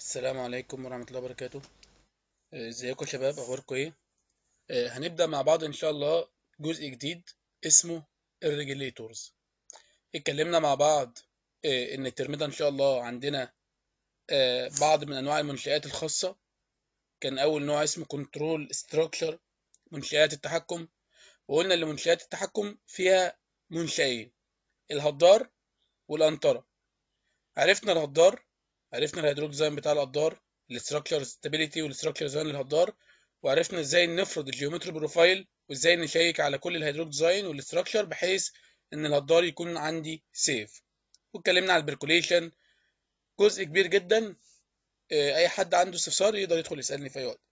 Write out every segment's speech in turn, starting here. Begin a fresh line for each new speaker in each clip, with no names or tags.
السلام عليكم ورحمة الله وبركاته آه، ازيكم يا شباب اخباركم ايه آه، هنبدأ مع بعض ان شاء الله جزء جديد اسمه الريجوليتورز اتكلمنا مع بعض آه، ان الترم ده ان شاء الله عندنا آه، بعض من انواع المنشآت الخاصة كان اول نوع اسمه كنترول ستراكشر منشآت التحكم وقلنا ان منشآت التحكم فيها منشأين الهدار والأنطرة عرفنا الهدار عرفنا الهيدروليك ديزاين بتاع الهدار الاستراكشر ستابيليتي والاستراكشر ديزاين للهدار وعرفنا ازاي نفرض الجيومتري بروفايل وازاي نشيك على كل الهيدروليك ديزاين والاستراكشر بحيث ان الهدار يكون عندي سيف واتكلمنا على البركوليشن جزء كبير جدا آه، اي حد عنده استفسار يقدر يدخل يسالني في اي وقت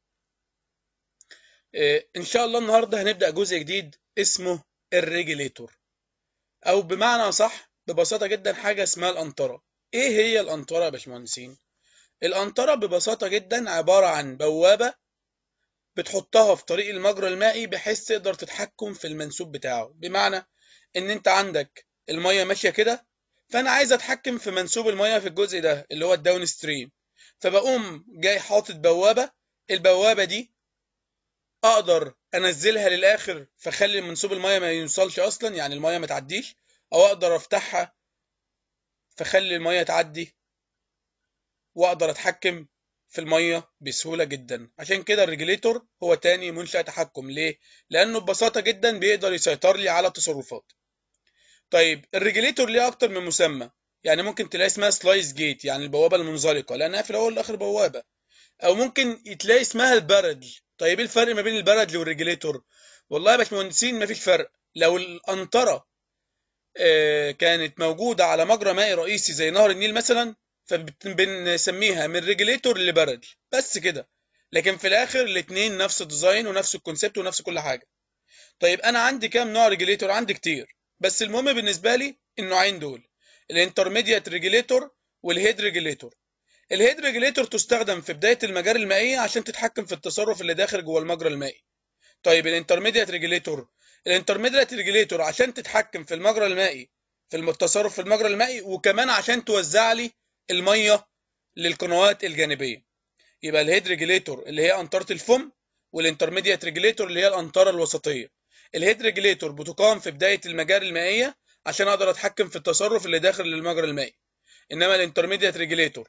آه، ان شاء الله النهارده هنبدا جزء جديد اسمه الريجليتور او بمعنى صح ببساطه جدا حاجه اسمها الانطره ايه هي الانطره يا باشمهندسين الانطره ببساطه جدا عباره عن بوابه بتحطها في طريق المجرى المائي بحيث تقدر تتحكم في المنسوب بتاعه بمعنى ان انت عندك الميه ماشيه كده فانا عايز اتحكم في منسوب الميه في الجزء ده اللي هو الداون ستريم فبقوم جاي حاطط بوابه البوابه دي اقدر انزلها للاخر فخلي منسوب الميه ما يوصلش اصلا يعني الميه ما تعديش او اقدر افتحها فخلي الميه تعدي واقدر اتحكم في الميه بسهوله جدا عشان كده الريجليتور هو تاني منشأ تحكم ليه لانه ببساطه جدا بيقدر يسيطر لي على التصرفات طيب الريجليتور ليه اكتر من مسمى يعني ممكن تلاقي اسمها سلايس جيت يعني البوابه المنزلقه لانها في الاول والاخر بوابه او ممكن تلاقي اسمها البرج طيب ايه الفرق ما بين البرج والريجليتور والله يا باشمهندسين مفيش فرق لو القنطره آه، كانت موجوده على مجرى مائي رئيسي زي نهر النيل مثلا فبنسميها من ريجليتور لبرج بس كده لكن في الاخر الاتنين نفس الديزاين ونفس الكونسيبت ونفس كل حاجه طيب انا عندي كام نوع ريجليتور عندي كتير بس المهم بالنسبه لي النوعين دول الانترميديات ريجليتور والهيد ريجليتور الهيد ريجليتور تستخدم في بدايه المجاري المائيه عشان تتحكم في التصرف اللي داخل جوه المجرى المائي طيب الانترميديات ريجليتور الانترميديات ريجليتور عشان تتحكم في المجرى المائي في التصرف في المجرى المائي وكمان عشان توزع لي الميه للقنوات الجانبيه يبقى الهيد ريجليتور اللي هي انطره الفم والانترميديات ريجليتور اللي هي الانطره الوسطيه الهيد ريجليتور بتقام في بدايه المجاري المائيه عشان اقدر اتحكم في التصرف اللي داخل المجرى المائي انما الانترميديات ريجليتور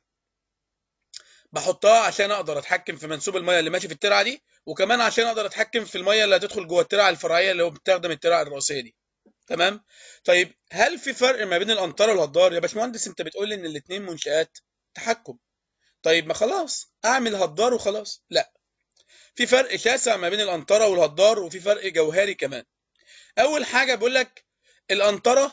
بحطها عشان اقدر اتحكم في منسوب الميه اللي ماشي في الترعه دي وكمان عشان اقدر اتحكم في الميه اللي هتدخل جوه الترعه الفرعيه اللي هو بتخدم الترعه الرئيسيه دي تمام طيب هل في فرق ما بين الانطره والهدار يا باشمهندس انت بتقول لي ان الاثنين منشات تحكم طيب ما خلاص اعمل هدار وخلاص لا في فرق شاسع ما بين الانطره والهدار وفي فرق جوهري كمان اول حاجه بقول لك الانطره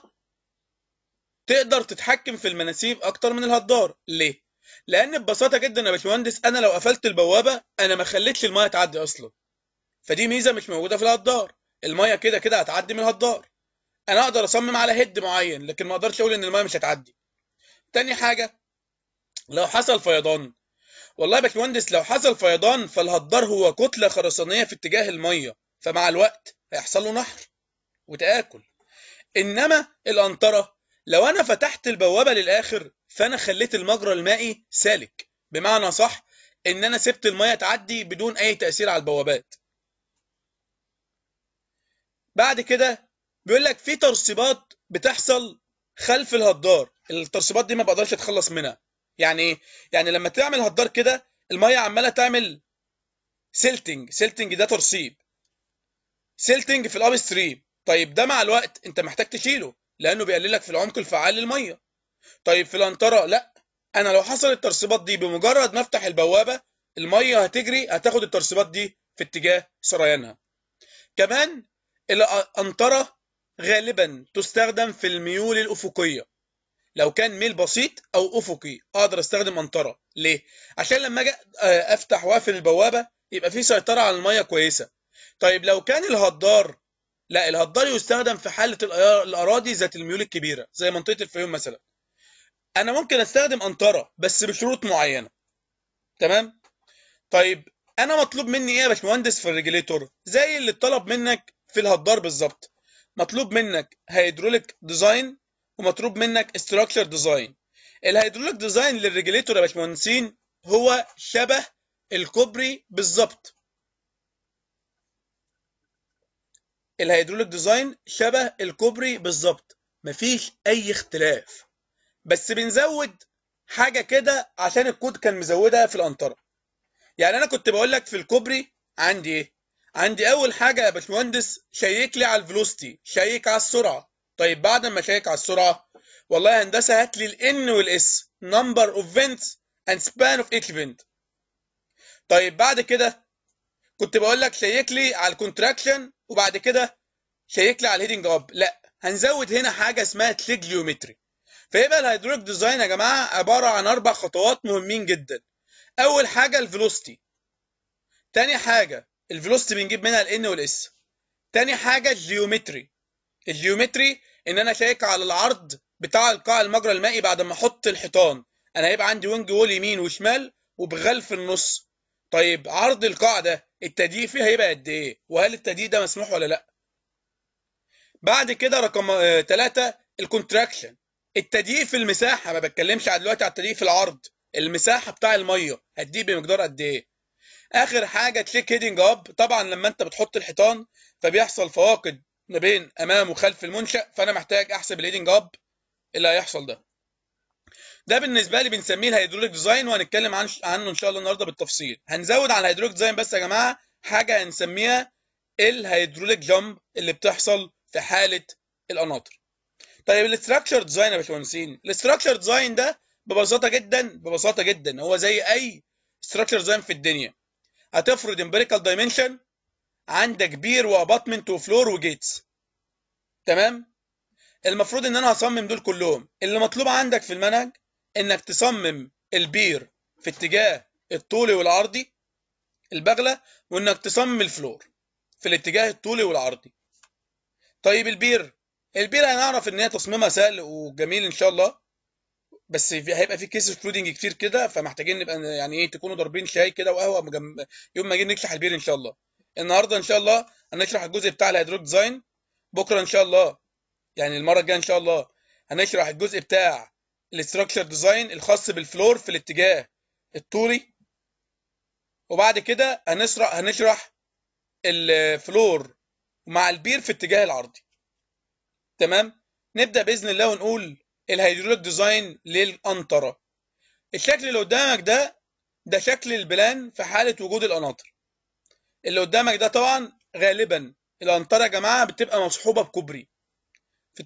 تقدر تتحكم في المناسيب اكتر من الهدار ليه لان ببساطه جدا يا باشمهندس انا لو قفلت البوابه انا ما خليتش الميه تعدي اصلا فدي ميزه مش موجوده في الهدار الميه كده كده هتعدي من الهدار انا اقدر اصمم على هيد معين لكن ما اقدرش اقول ان الميه مش هتعدي تاني حاجه لو حصل فيضان والله يا باشمهندس لو حصل فيضان فالهدار هو كتله خرسانيه في اتجاه الميه فمع الوقت هيحصل له نحر وتاكل انما الانطره لو انا فتحت البوابه للاخر فانا خليت المجرى المائي سالك بمعنى صح ان انا سبت الميه تعدي بدون اي تاثير على البوابات بعد كده بيقول لك في ترسيبات بتحصل خلف الهدار الترسيبات دي ما بقدرش اتخلص منها يعني ايه يعني لما تعمل هدار كده الميه عماله تعمل سيلتنج سيلتنج ده ترسيب سيلتنج في الاب ستريم طيب ده مع الوقت انت محتاج تشيله لانه بيقلل لك في العمق الفعال للميه طيب في الانطره لا انا لو حصل الترسيبات دي بمجرد ما افتح البوابه الميه هتجري هتاخد الترسيبات دي في اتجاه سريانها كمان الانطره غالبا تستخدم في الميول الافقيه لو كان ميل بسيط او افقي اقدر استخدم انطره ليه عشان لما اجي افتح واقفل البوابه يبقى في سيطره على الميه كويسه طيب لو كان الهدار لا الهدار يستخدم في حاله الاراضي ذات الميول الكبيره زي منطقه الفيوم مثلا انا ممكن استخدم انطره بس بشروط معينه تمام طيب انا مطلوب مني ايه يا باشمهندس في الريجليتور زي اللي اتطلب منك في الهدار بالظبط مطلوب منك هيدروليك ديزاين ومطلوب منك استراكشر ديزاين الهيدروليك ديزاين للريجليتور يا باشمهندسين هو شبه الكوبري بالظبط الهيدروليك ديزاين شبه الكوبري بالظبط مفيش اي اختلاف بس بنزود حاجه كده عشان الكود كان مزودها في الانطره يعني انا كنت بقول لك في الكوبري عندي ايه عندي اول حاجه يا باشمهندس شيك لي على الفيلوسيتي شيك على السرعه طيب بعد ما شيك على السرعه والله يا هندسه هات لي الان والاس نمبر اوف فينتس اند سبان اوف ايتش فينت طيب بعد كده كنت بقول لك شيك لي على الكونتراكشن وبعد كده شيك لي على الهيدنج اب لا هنزود هنا حاجه اسمها تليك جيومتري فيبقى الهيدروليك ديزاين يا جماعه عباره عن اربع خطوات مهمين جدا اول حاجه الفيلوسيتي تاني حاجه الفيلوسيتي بنجيب منها الان والاس تاني حاجه الجيومتري الجيومتري ان انا شيك على العرض بتاع القاع المجرى المائي بعد ما احط الحيطان انا هيبقى عندي وينج وول يمين وشمال وبغل في النص طيب عرض القاع ده التضييق فيه هيبقى قد ايه وهل التضييق ده مسموح ولا لا بعد كده رقم ثلاثة الكونتراكشن التضييق في المساحه ما بتكلمش على دلوقتي على التضييق في العرض المساحه بتاع الميه هتضيق بمقدار قد ايه اخر حاجه تشيك هيدنج اب طبعا لما انت بتحط الحيطان فبيحصل فواقد ما بين امام وخلف المنشا فانا محتاج احسب الهيدنج اب اللي هيحصل ده ده بالنسبه لي بنسميه الهيدروليك ديزاين وهنتكلم عن عنه ان شاء الله النهارده بالتفصيل هنزود على الهيدروليك ديزاين بس يا جماعه حاجه هنسميها الهيدروليك جامب اللي بتحصل في حاله القناطر طيب الاستراكشر ديزاين يا باشمهندسين الاستراكشر ديزاين ده ببساطه جدا ببساطه جدا هو زي اي استراكشر ديزاين في الدنيا هتفرض امبيريكال دايمنشن عندك بير واباتمنت وفلور وجيتس تمام المفروض ان انا هصمم دول كلهم اللي مطلوب عندك في المنهج انك تصمم البير في اتجاه الطولي والعرضي البغله وانك تصمم الفلور في الاتجاه الطولي والعرضي طيب البير البير هنعرف ان هي تصميمها سهل وجميل ان شاء الله بس في هيبقى في كيس فلودنج كتير كده فمحتاجين نبقى يعني ايه تكونوا ضاربين شاي كده وقهوه مجم... يوم ما نيجي نشرح البير ان شاء الله النهارده ان شاء الله هنشرح الجزء بتاع الهيدروليك ديزاين بكره ان شاء الله يعني المره الجايه ان شاء الله هنشرح الجزء بتاع الاستراكشر ديزاين الخاص بالفلور في الاتجاه الطولي وبعد كده هنشرح هنشرح الفلور مع البير في اتجاه العرضي تمام نبدا باذن الله ونقول الهيدروليك ديزاين للقنطره الشكل اللي قدامك ده ده شكل البلان في حاله وجود القناطر اللي قدامك ده طبعا غالبا القنطره يا جماعه بتبقى مصحوبه بكوبري في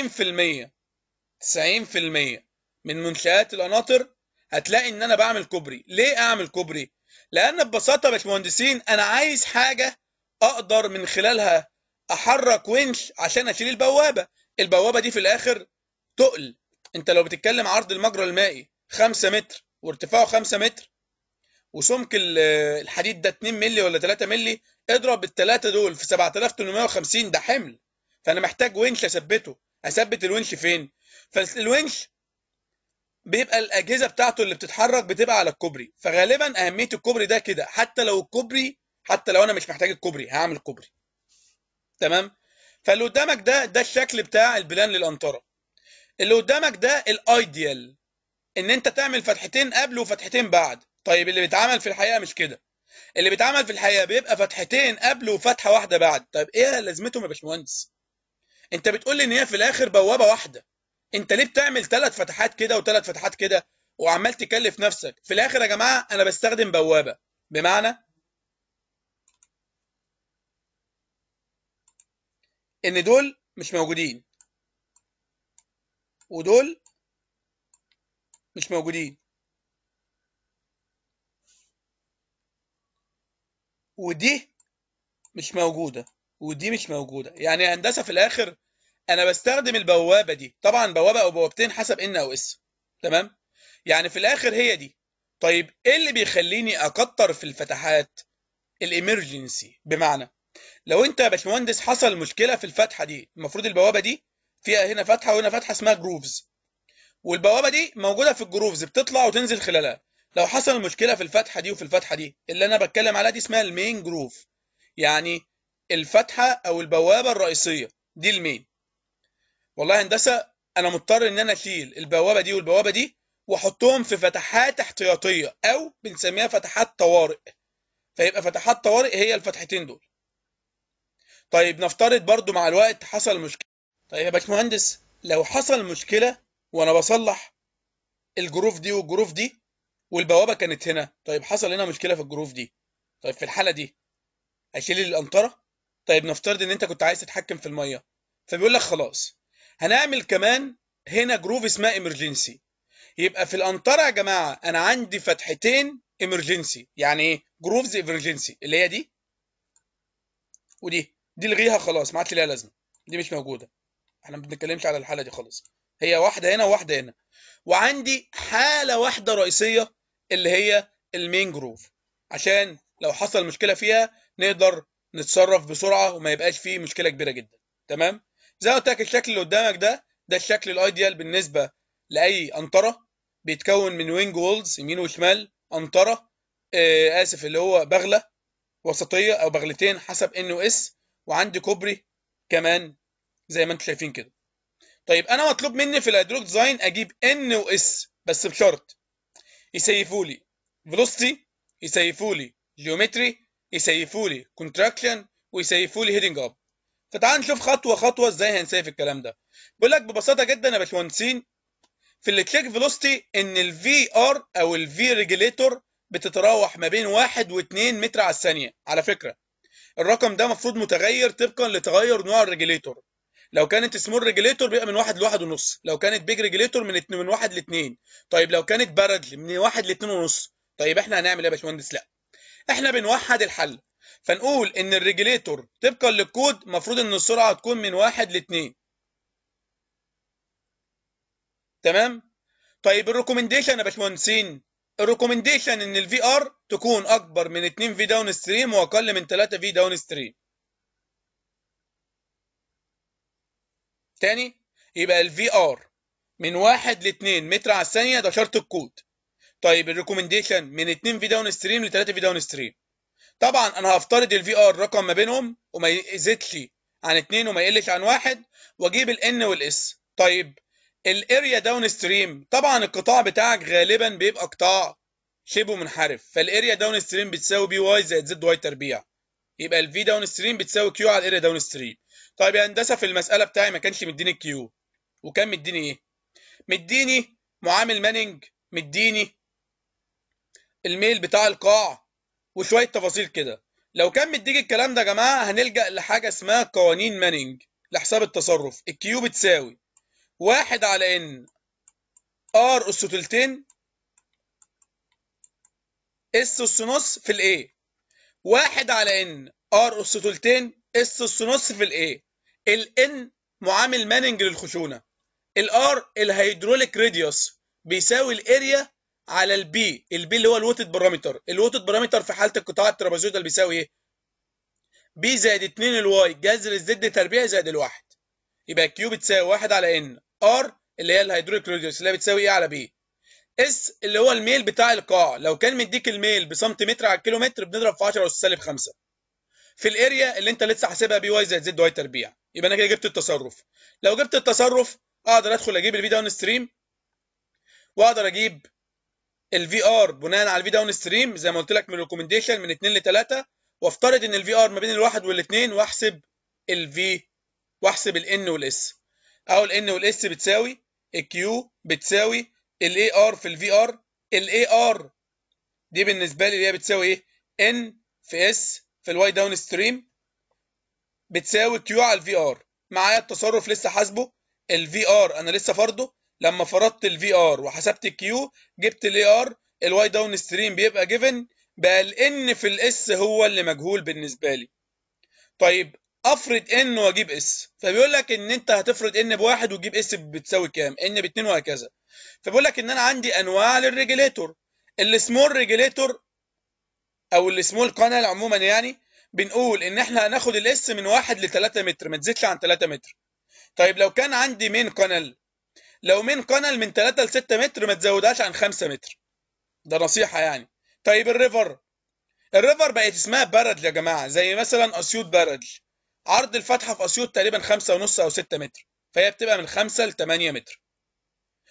90% 90% من منشآت القناطر هتلاقي ان انا بعمل كوبري ليه اعمل كوبري لان ببساطه يا باشمهندسين انا عايز حاجه اقدر من خلالها احرك ونش عشان اشيل البوابه البوابه دي في الاخر تقل انت لو بتتكلم عرض المجرى المائي 5 متر وارتفاعه 5 متر وسمك الحديد ده 2 مللي ولا 3 مللي اضرب الثلاثه دول في 7850 ده حمل فانا محتاج ونش اثبته اثبت الونش فين فالونش بيبقى الاجهزه بتاعته اللي بتتحرك بتبقى على الكوبري فغالبا اهميه الكوبري ده كده حتى لو الكوبري حتى لو انا مش محتاج الكوبري هعمل كوبري تمام فاللي قدامك ده ده الشكل بتاع البلان للقنطره اللي قدامك ده الايديال ان انت تعمل فتحتين قبل وفتحتين بعد طيب اللي بيتعمل في الحقيقه مش كده اللي بيتعمل في الحقيقه بيبقى فتحتين قبل وفتحه واحده بعد طيب ايه لازمتهم يا باشمهندس انت بتقول لي ان هي في الاخر بوابه واحده انت ليه بتعمل ثلاث فتحات كده وثلاث فتحات كده وعمال تكلف نفسك في الاخر يا جماعه انا بستخدم بوابه بمعنى ان دول مش موجودين ودول مش موجودين ودي مش موجودة ودي مش موجودة يعني هندسة في الآخر أنا بستخدم البوابة دي طبعا بوابة أو بوابتين حسب إن أو إس تمام يعني في الآخر هي دي طيب إيه اللي بيخليني أكتر في الفتحات الإمرجنسي بمعنى لو أنت يا باشمهندس حصل مشكلة في الفتحة دي المفروض البوابة دي فيها هنا فتحة وهنا فتحة اسمها جروفز والبوابة دي موجودة في الجروفز بتطلع وتنزل خلالها لو حصل مشكلة في الفتحة دي وفي الفتحة دي اللي أنا بتكلم عليها دي اسمها المين جروف يعني الفتحة أو البوابة الرئيسية دي المين والله هندسة أنا مضطر إن أنا أشيل البوابة دي والبوابة دي واحطهم في فتحات احتياطيه او بنسميها فتحات طوارئ فيبقى فتحات طوارئ هي الفتحتين دول طيب نفترض برضو مع الوقت حصل مشكله طيب يا باشمهندس لو حصل مشكله وانا بصلح الجروف دي والجروف دي والبوابه كانت هنا طيب حصل هنا مشكله في الجروف دي طيب في الحاله دي هشيل القنطره طيب نفترض ان انت كنت عايز تتحكم في الميه فبيقول لك خلاص هنعمل كمان هنا جروف اسمها امرجنسي يبقى في القنطره يا جماعه انا عندي فتحتين امرجنسي يعني ايه جروفز امرجنسي اللي هي دي ودي دي الغيها خلاص ما عادش ليها لازمه دي مش موجوده احنا ما بنتكلمش على الحاله دي خالص هي واحده هنا وواحده هنا وعندي حاله واحده رئيسيه اللي هي المين جروف عشان لو حصل مشكله فيها نقدر نتصرف بسرعه وما يبقاش فيه مشكله كبيره جدا تمام زي ما قلت لك الشكل اللي قدامك ده ده الشكل الايديال بالنسبه لاي قنطره بيتكون من وينج وولز يمين وشمال قنطره آه اسف اللي هو بغله وسطيه او بغلتين حسب ان واس وعندي كوبري كمان زي ما انتم شايفين كده طيب انا مطلوب مني في الهيدروليك ديزاين اجيب ان واس بس بشرط يسيفوا لي فيلوسيتي يسيفوا لي جيومتري يسيفوا لي كونتراكشن ويسيفوا لي هيدنج اب فتعال نشوف خطوه خطوه ازاي هنسيف الكلام ده بيقول لك ببساطه جدا يا باشمهندسين في التشيك فيلوسيتي ان الفي ار او الفي ريجليتور بتتراوح ما بين واحد و2 متر على الثانيه على فكره الرقم ده المفروض متغير طبقا لتغير نوع الريجليتور لو كانت سمول ريجليتور بيبقى من واحد لواحد ونص لو كانت بيج ريجليتور من اتنين من واحد لاتنين طيب لو كانت بارد من واحد لاتنين ونص طيب احنا هنعمل ايه يا باشمهندس لا احنا بنوحد الحل فنقول ان الريجليتور طبقا للكود المفروض ان السرعه تكون من واحد لاتنين تمام طيب الريكومنديشن يا باشمهندسين الريكومنديشن ان الفي ار تكون اكبر من 2 في داون ستريم واقل من 3 في داون ستريم تاني يبقى الفي ار من 1 ل 2 متر على الثانيه ده شرط الكود طيب الريكومنديشن من 2 في داون ستريم ل 3 في داون ستريم طبعا انا هفترض الفي ار رقم ما بينهم وما يزيدش عن 2 وما يقلش عن 1 واجيب الان والاس طيب الاريا داون ستريم طبعا القطاع بتاعك غالبا بيبقى قطاع شبه منحرف فالاريا داون ستريم بتساوي بي واي زائد زد واي تربيع يبقى الفي داون ستريم بتساوي كيو على الاريا داون ستريم طيب يا هندسه في المساله بتاعي ما كانش مديني الكيو وكان مديني ايه مديني معامل مانينج مديني الميل بتاع القاع وشويه تفاصيل كده لو كان مديك الكلام ده يا جماعه هنلجا لحاجه اسمها قوانين مانينج لحساب التصرف الكيو بتساوي واحد على ان ار اس تلتين اس اس نص في الاي واحد على ان ار اس تلتين اس اس نص في الاي الان معامل ماننج للخشونه الار الهيدروليك راديوس بيساوي الاريا على البي البي اللي هو الوتد بارامتر الوتد بارامتر في حاله القطاع الترابيزويدال بيساوي ايه بي زائد 2 الواي جذر الزد تربيع زائد الواحد يبقى كيو بتساوي 1 على ان ار اللي هي الهيدروليك راديوس اللي هي بتساوي ايه على بي اس اللي هو الميل بتاع القاع لو كان مديك الميل بسنتيمتر على الكيلومتر بنضرب في 10 اس سالب 5 في الاريا اللي انت لسه حاسبها بي واي زائد زد واي تربيع يبقى انا كده جبت التصرف لو جبت التصرف اقدر ادخل اجيب الفي داون ستريم واقدر اجيب الفي ار بناء على الفي داون ستريم زي ما قلت لك من الريكومنديشن من 2 ل 3 وافترض ان الفي ار ما بين الواحد والاثنين واحسب الفي واحسب الان والاس او الان والاس بتساوي الكيو بتساوي الاي ار في الفي ار الاي ار دي بالنسبه لي اللي هي بتساوي ايه ان في اس في الواي داون ستريم بتساوي كيو على الفي ار معايا التصرف لسه حاسبه الفي ار انا لسه فرضه لما فرضت الفي ار وحسبت الكيو جبت الاي ار الواي داون ستريم بيبقى جيفن بقى الان في الاس هو اللي مجهول بالنسبه لي طيب افرض ان واجيب اس فبيقول لك ان انت هتفرض ان بواحد وتجيب اس بتساوي كام ان باتنين وهكذا فبيقول لك ان انا عندي انواع للريجليتور السمول ريجليتور او السمول كانال عموما يعني بنقول ان احنا هناخد الاس من واحد ل 3 متر ما تزيدش عن 3 متر طيب لو كان عندي مين كانال لو مين كانال من 3 ل 6 متر ما تزودهاش عن 5 متر ده نصيحه يعني طيب الريفر الريفر بقت اسمها بردل يا جماعه زي مثلا اسيوط بردل عرض الفتحه في اسيوط تقريبا 5 ونص او 6 متر فهي بتبقى من 5 ل 8 متر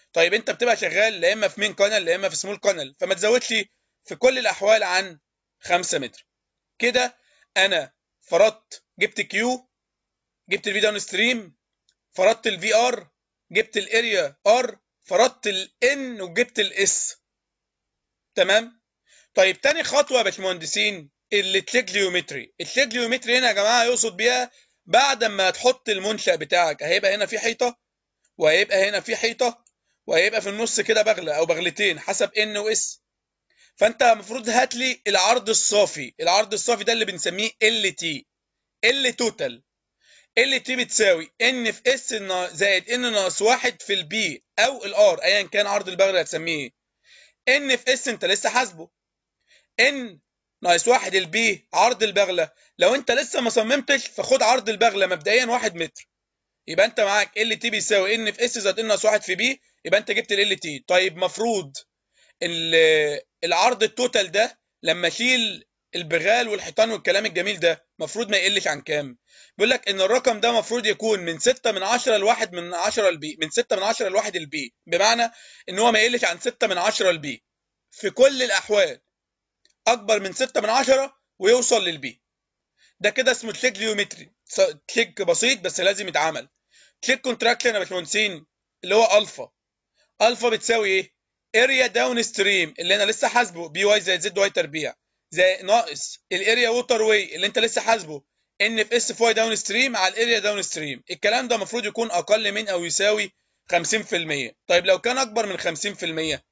طيب انت بتبقى شغال لا اما في مين كانال لا اما في سمول كانال فما تزودش في كل الاحوال عن 5 متر كده انا فرضت جبت كيو جبت الفي داون ستريم فرضت الفي ار جبت الاريا ار فرضت الان وجبت الاس تمام طيب تاني خطوه يا باشمهندسين التليجليومتري التليجليومتري هنا يا جماعه يقصد بيها بعد ما تحط المنشأ بتاعك هيبقى هنا في حيطه وهيبقى هنا في حيطه وهيبقى في النص كده بغله او بغلتين حسب ان واس فانت المفروض هات لي العرض الصافي العرض الصافي ده اللي بنسميه ال تي ال توتال ال تي بتساوي ان في اس زائد ان ناقص واحد في البي او الار ايا كان عرض البغله هتسميه ايه ان في اس انت لسه حاسبه ان ناقص واحد البي عرض البغله لو انت لسه ما صممتش فخد عرض البغله مبدئيا واحد متر يبقى انت معاك ال تي بيساوي ان في اس زائد ان ناقص واحد في بي يبقى انت جبت ال تي طيب مفروض العرض التوتال ده لما اشيل البغال والحيطان والكلام الجميل ده مفروض ما يقلش عن كام بيقول لك ان الرقم ده مفروض يكون من 6 من 10 لواحد من 10 البي من 6 من 10 لواحد البي بمعنى ان هو ما يقلش عن 6 من 10 البي في كل الاحوال اكبر من 6 من 10 ويوصل للبي ده كده اسمه تليك جيومتري تليك بسيط بس لازم يتعمل تليك كونتراكشن يا باشمهندسين اللي هو الفا الفا بتساوي ايه اريا داون ستريم اللي انا لسه حاسبه بي واي زائد زد واي تربيع زي ناقص الاريا ووتر واي اللي انت لسه حاسبه ان في اس في واي داون ستريم على الاريا داون ستريم الكلام ده المفروض يكون اقل من او يساوي 50% طيب لو كان اكبر من 50%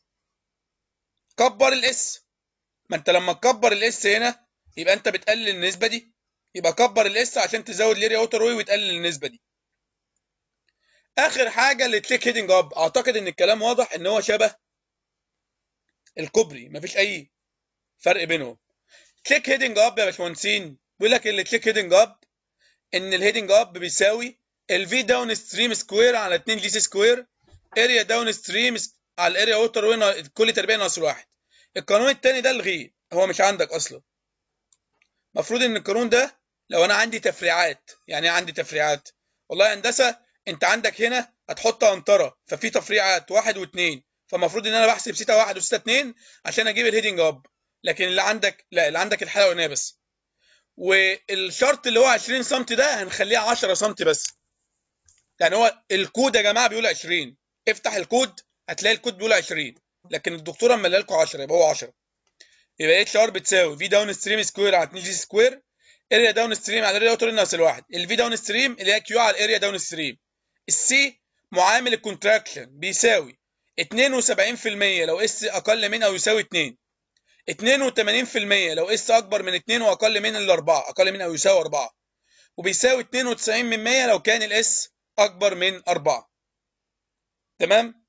كبر الاس ما انت لما تكبر الاس هنا يبقى انت بتقلل النسبه دي يبقى كبر الاس عشان تزود الاريا ووتر واي وتقلل النسبه دي اخر حاجه التليك هيدنج اب اعتقد ان الكلام واضح ان هو شبه الكوبري مفيش اي فرق بينهم كليك هيدنج اب يا باشمهندسين بيقول لك الكليك هيدنج اب ان الهيدنج اب بيساوي الفي داون ستريم سكوير على 2 جي سي سكوير اريا داون ستريم على الاريا ووتر وين كل تربيع ناقص واحد القانون الثاني ده الغيه هو مش عندك اصلا المفروض ان القانون ده لو انا عندي تفريعات يعني عندي تفريعات والله هندسه انت عندك هنا هتحط انطره ففي تفريعات واحد واثنين فالمفروض ان انا بحسب سيتا واحد وسيتا اتنين عشان اجيب الهيدنج اب لكن اللي عندك لا اللي عندك الحاله الاولانيه بس والشرط اللي هو 20 سم ده هنخليه 10 سم بس يعني هو الكود يا جماعه بيقول 20 افتح الكود هتلاقي الكود بيقول 20 لكن الدكتوره مالها لكم 10 يبقى هو 10 يبقى اتش ار بتساوي في داون ستريم سكوير على 2 جي سكوير اريا داون ستريم على الاريا اوتر ناقص الواحد الفي داون ستريم اللي هي كيو على الاريا داون ستريم السي معامل الكونتراكشن بيساوي 72% لو اس اقل من او يساوي 2 82% لو اس اكبر من 2 واقل من الاربعه اقل من او يساوي 4 وبيساوي 92% لو كان الاس اكبر من 4 تمام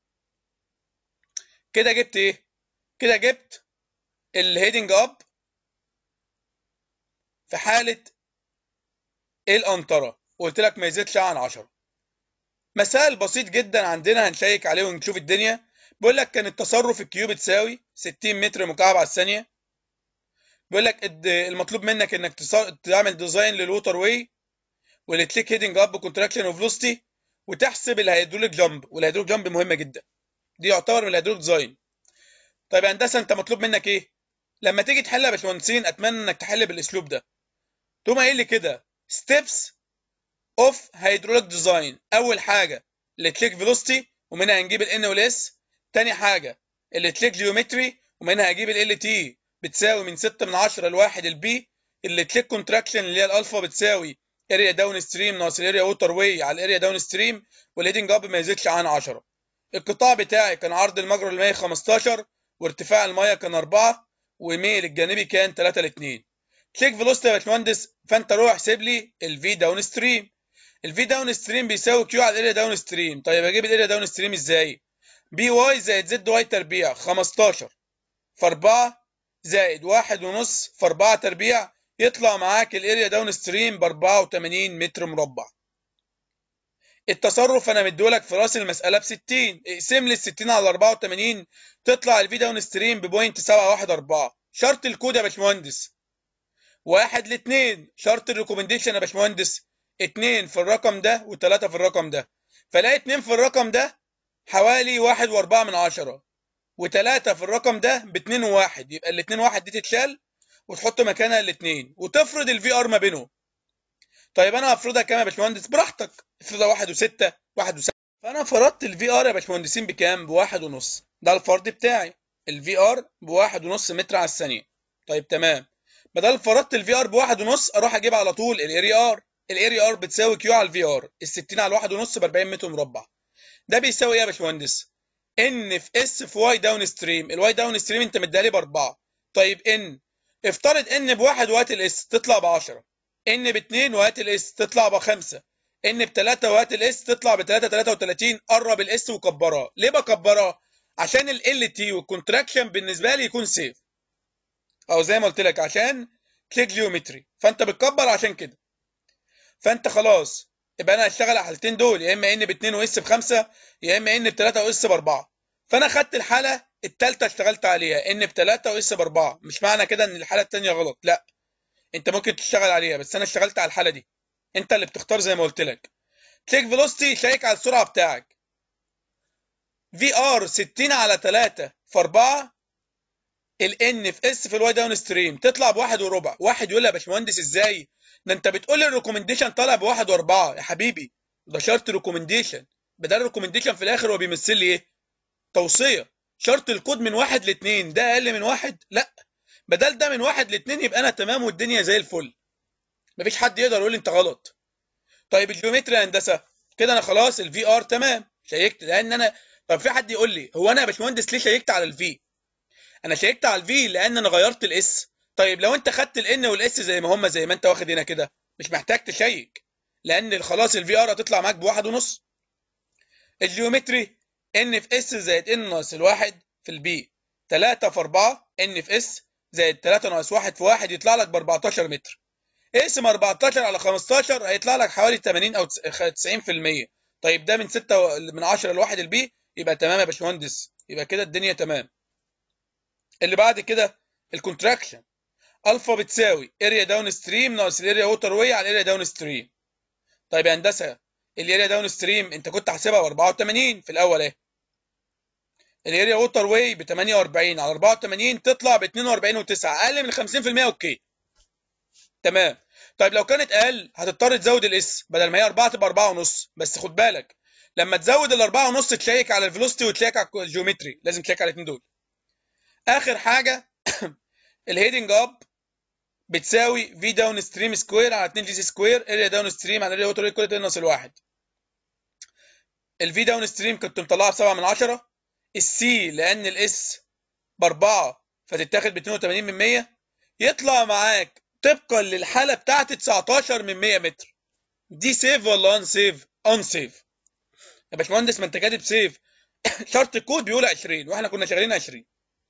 كده جبت ايه كده جبت الهيدنج اب في حاله الانطره وقلت لك ما يزيدش عن 10 مثال بسيط جدا عندنا هنشيك عليه ونشوف الدنيا بيقول لك كان التصرف الكيو بتساوي 60 متر مكعب على الثانيه بيقول لك المطلوب منك انك تعمل ديزاين للووتر واي والتليك هيدنج اب كونتراكشن وفلوستي وتحسب الهيدروليك جامب والهيدروليك جامب مهمه جدا دي يعتبر من الهيدروليك ديزاين طيب يا هندسه انت مطلوب منك ايه لما تيجي تحل يا باشمهندسين اتمنى انك تحل بالاسلوب ده تقوم قايل لي كده ستيبس اوف هيدروليك ديزاين اول حاجه التليك فيلوستي ومنها هنجيب الان والاس تاني حاجه التليك جيومتري ومنها هجيب ال تي بتساوي من 6 من 10 لواحد البي التليك كونتراكشن اللي هي الالفا بتساوي اريا داون ستريم ناقص الاريا ووتر واي على الاريا داون ستريم والهيدنج اب ما يزيدش عن 10 القطاع بتاعي كان عرض المجرى المائي 15 وارتفاع الميه كان 4 وميل الجانبي كان 3 ل 2 تليك فيلوستي يا باشمهندس فانت روح احسب لي الفي داون ستريم الفي داون ستريم بيساوي كيو على الاريا داون ستريم طيب اجيب الاريا داون ستريم ازاي بي واي زائد زد واي تربيع 15 في 4 زائد واحد ونص في 4 تربيع يطلع معاك الاريا داون ستريم ب 84 متر مربع التصرف انا مديهولك في راس المساله ب 60 اقسم لي ال 60 على 84 تطلع الفي داون ستريم ب 0.714 شرط الكود يا باشمهندس واحد لاثنين شرط الريكومنديشن يا باشمهندس اتنين في الرقم ده وتلاتة في الرقم ده فلاقي اتنين في الرقم ده حوالي واحد واربعة من عشرة وتلاتة في الرقم ده باتنين وواحد يبقى الاتنين واحد دي تتشال وتحط مكانها الاتنين وتفرض الفي ار ما بينهم طيب انا هفرضها كام يا باشمهندس براحتك افرضها واحد وستة واحد وسبعة فانا فرضت الفي ار يا باشمهندسين بكام بواحد ونص ده الفرض بتاعي الفي ار بواحد ونص متر على الثانية طيب تمام بدل فرضت الفي ار بواحد ونص اروح اجيب على طول الاري ار الاري ار بتساوي كيو على الفي ار ال 60 على الواحد ونص ب 40 متر مربع ده بيساوي ايه يا باشمهندس ان في اس في واي داون ستريم الواي داون ستريم انت مديها لي باربعه طيب ان افترض ان بواحد وهات الاس تطلع ب 10 ان باتنين وهات الاس تطلع بخمسه ان بتلاته وهات الاس تطلع بتلاته 33 قرب الاس وكبرها ليه بكبرها؟ عشان ال تي والكونتراكشن بالنسبه لي يكون سيف او زي ما قلت لك عشان كليك جيومتري فانت بتكبر عشان كده فانت خلاص يبقى انا هشتغل على الحالتين دول يا اما ان باتنين واس بخمسه يا اما ان بتلاته واس باربعه فانا خدت الحاله التالته اشتغلت عليها ان بتلاته واس باربعه مش معنى كده ان الحاله التانيه غلط لا انت ممكن تشتغل عليها بس انا اشتغلت على الحاله دي انت اللي بتختار زي ما قلت لك كليك فيلوسيتي شيك على السرعه بتاعك في ار 60 على 3 في 4 الان في اس في الواي داون ستريم تطلع بواحد وربع واحد يقول لي يا باشمهندس ازاي ده انت بتقول لي الريكومنديشن طالع بواحد واربعه يا حبيبي ده شرط ريكومنديشن بدل الريكومنديشن في الاخر هو بيمثل لي ايه توصيه شرط الكود من واحد لاثنين ده اقل من واحد لا بدل ده من واحد لاثنين يبقى انا تمام والدنيا زي الفل مفيش حد يقدر يقول لي انت غلط طيب الجيومتري يا هندسه كده انا خلاص الفي ار تمام شيكت لان انا طب في حد يقول لي هو انا يا باشمهندس ليه شيكت على الفي انا شيكت على الفي لان انا غيرت الاس طيب لو انت خدت الان والاس زي ما هم زي ما انت واخد هنا كده مش محتاج تشيك لان خلاص الفي ار هتطلع معاك بواحد ونص الجيومتري ان في اس زائد ان ناقص الواحد في البي 3 في 4 ان في اس زائد 3 ناقص 1 في 1 يطلع لك ب 14 متر اقسم 14 على 15 هيطلع لك حوالي 80 او 90% طيب ده من 6 من 10 لواحد البي يبقى تمام يا باشمهندس يبقى كده الدنيا تمام اللي بعد كده الكونتراكشن الفا بتساوي اريا داون ستريم ناقص الاريا ووتر واي على الاريا داون ستريم طيب يا هندسه الاريا داون ستريم انت كنت حاسبها ب 84 في الاول اهي الاريا ووتر واي ب 48 على 84 تطلع ب 42 و9 اقل من 50% اوكي تمام طيب لو كانت اقل هتضطر تزود الاس بدل ما هي 4 تبقى 4 ونص بس خد بالك لما تزود الأربعة ونص تشيك على الفيلوسيتي وتشيك على الجيومتري لازم تشيك على الاثنين دول اخر حاجه الهيدنج اب بتساوي في داون ستريم سكوير على 2 جي سي سكوير اريا داون ستريم على اريا ووتر كل ده ناقص الواحد الفي داون ستريم كنت مطلعها ب 7 من 10 السي لان الاس باربعه فتتاخد ب 82 من 100 يطلع معاك طبقا للحاله بتاعتي 19 من 100 متر دي سيف ولا ان سيف؟ ان سيف يا باشمهندس ما انت كاتب سيف شرط الكود بيقول 20 واحنا كنا شغالين 20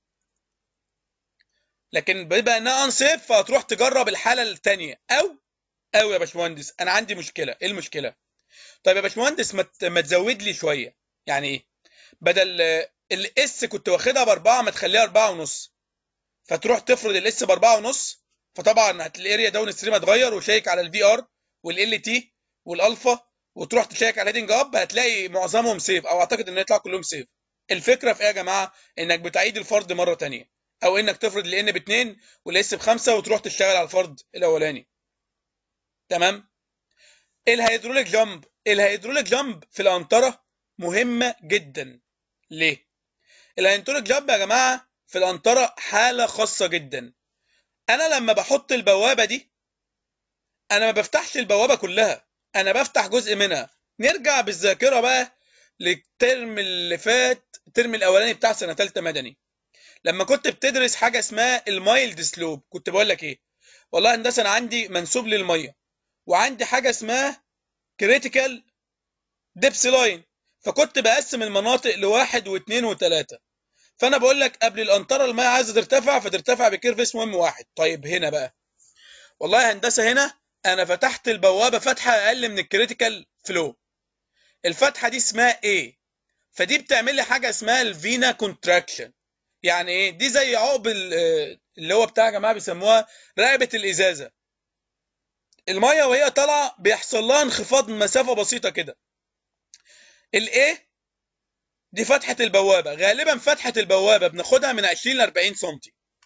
لكن بيبقى انها ان سيف فهتروح تجرب الحاله الثانيه او او يا باشمهندس انا عندي مشكله ايه المشكله طيب يا باشمهندس ما ما تزود لي شويه يعني ايه بدل الاس كنت واخدها باربعه ما تخليها اربعه ونص فتروح تفرض الاس باربعه ونص فطبعا الاريا داون ستريم هتغير وشيك على الفي ار والال تي والالفا وتروح تشيك على الهيدنج اب هتلاقي معظمهم سيف او اعتقد ان يطلع كلهم سيف الفكره في ايه يا جماعه انك بتعيد الفرض مره ثانيه او انك تفرض الان باثنين والاس بخمسه وتروح تشتغل على الفرض الاولاني تمام الهيدروليك جامب الهيدروليك جامب في الانطره مهمه جدا ليه الهيدروليك جامب يا جماعه في الانطره حاله خاصه جدا انا لما بحط البوابه دي انا ما بفتحش البوابه كلها انا بفتح جزء منها نرجع بالذاكره بقى للترم اللي فات الترم الاولاني بتاع سنه ثالثه مدني لما كنت بتدرس حاجه اسمها المايلد سلوب كنت بقول لك ايه والله هندسه انا عندي منسوب للميه وعندي حاجه اسمها كريتيكال ديبس لاين فكنت بقسم المناطق لواحد واثنين وثلاثه فانا بقول لك قبل الانطره الميه عايزه ترتفع فترتفع بكيرف اسمه ام واحد طيب هنا بقى والله يا هندسه هنا انا فتحت البوابه فتحه اقل من الكريتيكال فلو الفتحه دي اسمها ايه فدي بتعمل لي حاجه اسمها الفينا كونتراكشن يعني ايه دي زي عقب اللي هو بتاع يا جماعه بيسموها رقبه الازازه الميه وهي طالعه بيحصل لها انخفاض مسافه بسيطه كده الايه دي فتحة البوابة غالبا فتحة البوابة بناخدها من 20 ل 40 سم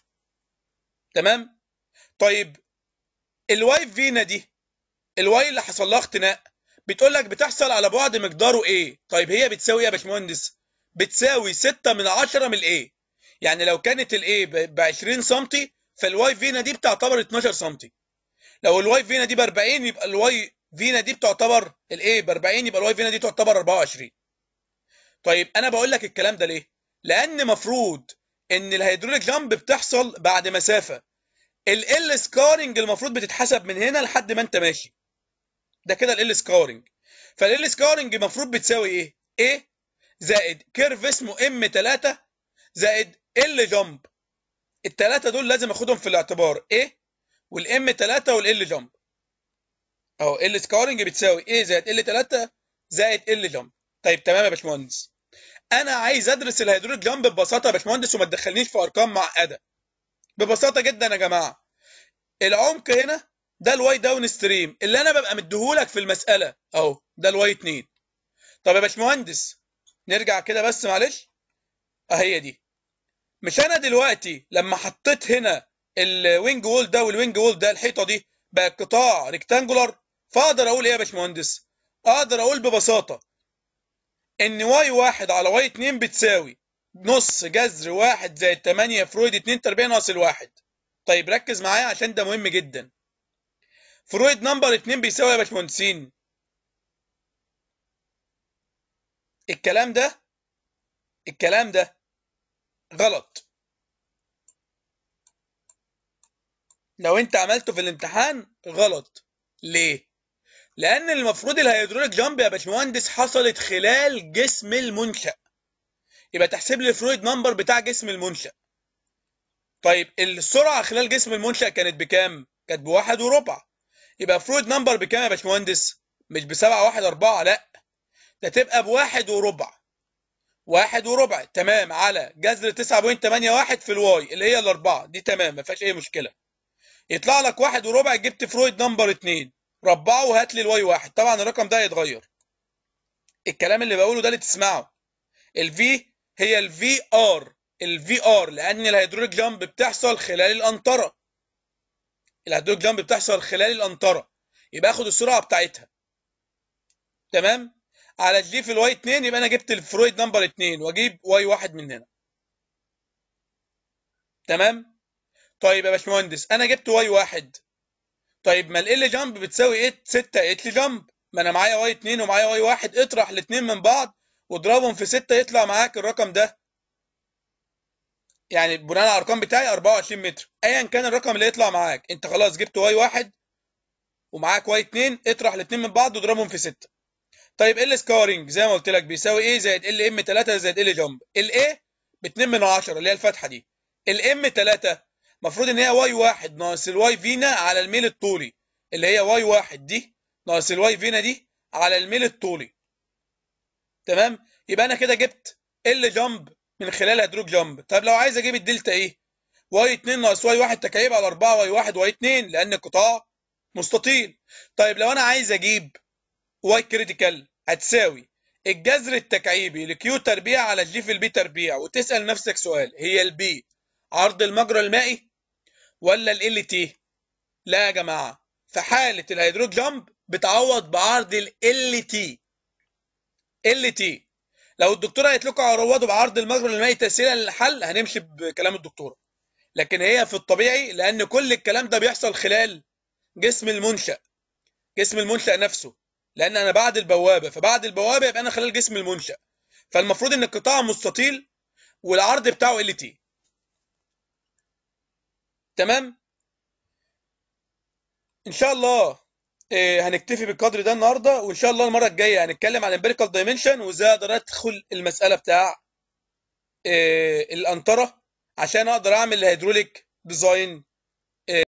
تمام طيب الواي فينا دي الواي اللي حصل لها اختناق بتقول لك بتحصل على بعد مقداره ايه طيب هي بتساوي ايه يا باشمهندس بتساوي 6 من 10 من الايه يعني لو كانت الايه ب 20 سم فالواي فينا دي بتعتبر 12 سم لو الواي فينا دي ب 40 يبقى الواي فينا دي بتعتبر الايه ب 40 يبقى الواي فينا دي تعتبر 24 طيب انا بقول لك الكلام ده ليه لان مفروض ان الهيدروليك جامب بتحصل بعد مسافه ال سكارنج المفروض بتتحسب من هنا لحد ما انت ماشي ده كده ال سكارنج فال سكارنج المفروض بتساوي ايه ايه زائد كيرف اسمه ام 3 زائد ال جامب الثلاثه دول لازم اخدهم في الاعتبار ايه والام 3 والال جامب اهو ال سكارنج بتساوي ايه زائد ال 3 زائد ال جامب طيب تمام يا باشمهندس انا عايز ادرس الهيدروليك جامب ببساطه يا باشمهندس وما تدخلنيش في ارقام معقده ببساطه جدا يا جماعه العمق هنا ده الواي داون ستريم اللي انا ببقى مديهولك في المساله اهو ده الواي 2 طب يا باشمهندس نرجع كده بس معلش اهي دي مش انا دلوقتي لما حطيت هنا الوينج وول ده والوينج وول ده الحيطه دي بقى قطاع ريكتانجولار فاقدر اقول ايه يا باشمهندس اقدر اقول ببساطه ان واي واحد على واي 2 بتساوي نص جذر واحد زائد 8 فرويد 2 تربيع ناقص الواحد طيب ركز معايا عشان ده مهم جدا فرويد نمبر 2 بيساوي يا باشمهندسين الكلام ده الكلام ده غلط لو انت عملته في الامتحان غلط ليه لان المفروض الهيدروليك جامب يا باشمهندس حصلت خلال جسم المنشأ يبقى تحسب لي الفرويد نمبر بتاع جسم المنشأ طيب السرعة خلال جسم المنشأ كانت بكام؟ كانت بواحد وربع يبقى فرويد نمبر بكام يا باشمهندس؟ مش بسبعة واحد أربعة لأ ده تبقى بواحد وربع واحد وربع تمام على جذر 9.81 في الواي اللي هي الأربعة دي تمام ما فيهاش أي مشكلة يطلع لك واحد وربع جبت فرويد نمبر اتنين ربعه وهات لي الواي واحد طبعا الرقم ده هيتغير الكلام اللي بقوله ده اللي تسمعه الفي هي الفي ار الفي ار لان الهيدروليك جامب بتحصل خلال الانطره الهيدروليك جامب بتحصل خلال الانطره يبقى اخد السرعه بتاعتها تمام على الجي في الواي 2 يبقى انا جبت الفرويد نمبر 2 واجيب واي واحد من هنا تمام طيب يا باشمهندس انا جبت واي واحد طيب ما ال جامب بتساوي ايه 6 اتل جامب ما انا معايا واي 2 ومعايا واي واحد اطرح الاثنين من بعض واضربهم في 6 يطلع معاك الرقم ده يعني بناء على الارقام بتاعي 24 متر ايا كان الرقم اللي يطلع معاك انت خلاص جبت واي واحد ومعاك واي 2 اطرح الاثنين من بعض واضربهم في 6 طيب ال سكارنج زي ما قلت لك بيساوي ايه زائد ال ام 3 زائد ال جامب ال ايه ب 2 من 10 اللي هي الفتحه دي الام 3 المفروض ان هي واي واحد ناقص الواي فينا على الميل الطولي اللي هي واي واحد دي ناقص الواي فينا دي على الميل الطولي تمام يبقى انا كده جبت ال جامب من خلال هيدروك جامب طب لو عايز اجيب الدلتا ايه واي 2 ناقص واي 1 تكعيب على 4 واي 1 واي 2 لان القطاع مستطيل طيب لو انا عايز اجيب واي كريتيكال هتساوي الجذر التكعيبي لكيو تربيع على جي في البي تربيع وتسال نفسك سؤال هي البي عرض المجرى المائي ولا ال تي لا يا جماعه في حاله الهيدروك جامب بتعوض بعرض ال تي ال تي لو الدكتوره قالت لكم عوضوا بعرض المجرى المائي تسهيلا للحل هنمشي بكلام الدكتوره لكن هي في الطبيعي لان كل الكلام ده بيحصل خلال جسم المنشأ جسم المنشأ نفسه لان انا بعد البوابه فبعد البوابه يبقى انا خلال جسم المنشأ فالمفروض ان القطاع مستطيل والعرض بتاعه ال تي تمام ان شاء الله إيه هنكتفي بالقدر ده النهارده وان شاء الله المره الجايه هنتكلم عن امبيريكال دايمنشن وازاي اقدر ادخل المساله بتاع إيه الانطره عشان اقدر اعمل الهيدروليك ديزاين